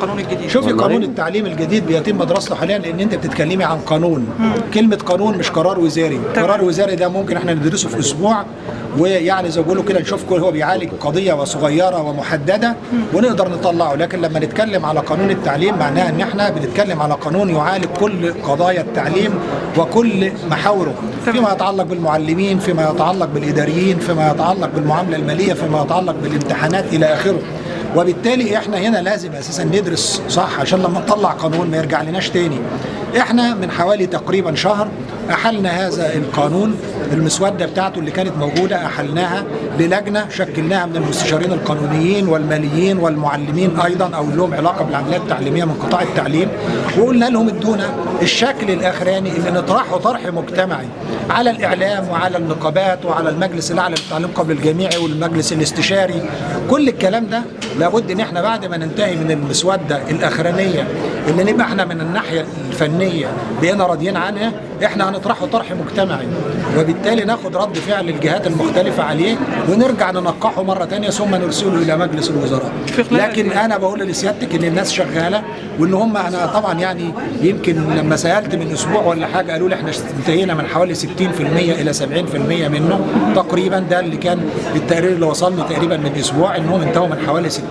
القانون الجديد شوفي والله. قانون التعليم الجديد بيتم دراسته حاليا لان انت بتتكلمي عن قانون كلمه قانون مش قرار وزاري تمام. قرار وزاري ده ممكن احنا ندرسه في اسبوع ويعني زي ما بيقولوا كده نشوف كل هو بيعالج قضيه صغيره ومحدده ونقدر نطلعه لكن لما نتكلم على قانون التعليم معناها ان احنا بنتكلم على قانون يعالج كل قضايا التعليم وكل محاوره فيما يتعلق بالمعلمين فيما يتعلق بالاداريين فيما يتعلق بالمعامله الماليه فيما يتعلق بالامتحانات الى اخره وبالتالي احنا هنا لازم اساسا ندرس صح عشان لما نطلع قانون ما يرجع لناش تاني احنا من حوالي تقريبا شهر احلنا هذا القانون المسوده بتاعته اللي كانت موجوده احلناها للجنه شكلناها من المستشارين القانونيين والماليين والمعلمين ايضا او اللي لهم علاقه بالعمليات التعليميه من قطاع التعليم وقلنا لهم ادونا الشكل الاخراني اللي نطرحه طرح مجتمعي على الاعلام وعلى النقابات وعلى المجلس الاعلى للتعليم قبل الجامعي والمجلس الاستشاري كل الكلام ده لابد ان احنا بعد ما ننتهي من المسوده الاخرانيه اللي نبقى احنا من الناحيه الفنيه بقينا راضيين عنها احنا هنطرحه طرح مجتمعي وبالتالي ناخد رد فعل الجهات المختلفه عليه ونرجع ننقحه مره ثانيه ثم نرسله الى مجلس الوزراء في خلال لكن انا بقول لسيادتك ان الناس شغاله وان هم انا طبعا يعني يمكن لما سالت من اسبوع ولا حاجه قالوا لي احنا انتهينا من حوالي 60% الى 70% منه تقريبا ده اللي كان التقرير اللي وصلني تقريبا من اسبوع انهم انتهوا من حوالي 60%